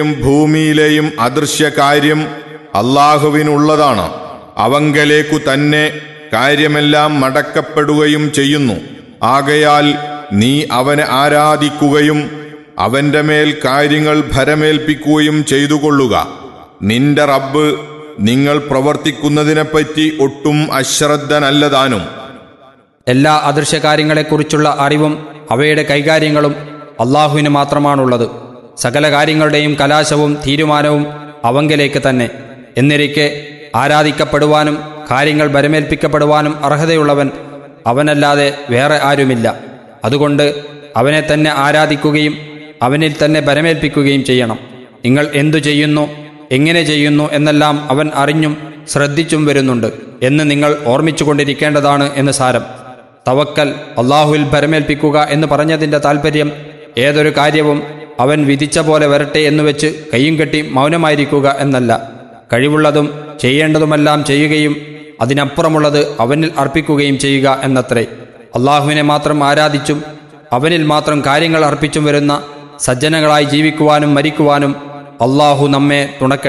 ഭൂമിയിലെയും അദൃശ്യ കാര്യം അള്ളാഹുവിനുള്ളതാണ് അവങ്കലേക്കു തന്നെ കാര്യമെല്ലാം മടക്കപ്പെടുകയും ചെയ്യുന്നു ആകയാൽ നീ അവനെ ആരാധിക്കുകയും അവന്റെ മേൽ കാര്യങ്ങൾ ഭരമേൽപ്പിക്കുകയും ചെയ്തുകൊള്ളുക നിന്റെ റബ്ബ് നിങ്ങൾ പ്രവർത്തിക്കുന്നതിനെപ്പറ്റി ഒട്ടും അശ്രദ്ധനല്ലതാനും എല്ലാ അദൃശ്യകാര്യങ്ങളെക്കുറിച്ചുള്ള അറിവും അവയുടെ കൈകാര്യങ്ങളും അള്ളാഹുവിന് മാത്രമാണുള്ളത് സകല കാര്യങ്ങളുടെയും കലാശവും തീരുമാനവും അവങ്കലേക്ക് തന്നെ എന്നിരിക്കെ ആരാധിക്കപ്പെടുവാനും കാര്യങ്ങൾ ബരമേൽപ്പിക്കപ്പെടുവാനും അർഹതയുള്ളവൻ അവനല്ലാതെ വേറെ ആരുമില്ല അതുകൊണ്ട് അവനെ തന്നെ ആരാധിക്കുകയും അവനിൽ തന്നെ ബരമേൽപ്പിക്കുകയും ചെയ്യണം നിങ്ങൾ എന്തു ചെയ്യുന്നു എങ്ങനെ ചെയ്യുന്നു എന്നെല്ലാം അവൻ അറിഞ്ഞും ശ്രദ്ധിച്ചും വരുന്നുണ്ട് എന്ന് നിങ്ങൾ ഓർമ്മിച്ചുകൊണ്ടിരിക്കേണ്ടതാണ് എന്ന് സാരം തവക്കൽ അള്ളാഹുവിൽ ഭരമേൽപ്പിക്കുക എന്ന് പറഞ്ഞതിൻ്റെ താൽപ്പര്യം ഏതൊരു കാര്യവും അവൻ വിധിച്ച പോലെ വരട്ടെ എന്ന് വെച്ച് കയ്യും കെട്ടി മൗനമായിരിക്കുക എന്നല്ല കഴിവുള്ളതും ചെയ്യേണ്ടതുമെല്ലാം ചെയ്യുകയും അതിനപ്പുറമുള്ളത് അവനിൽ അർപ്പിക്കുകയും ചെയ്യുക എന്നത്രേ അള്ളാഹുവിനെ മാത്രം ആരാധിച്ചും അവനിൽ മാത്രം കാര്യങ്ങൾ അർപ്പിച്ചും വരുന്ന സജ്ജനങ്ങളായി ജീവിക്കുവാനും മരിക്കുവാനും അള്ളാഹു നമ്മെ തുണക്കട്ടെ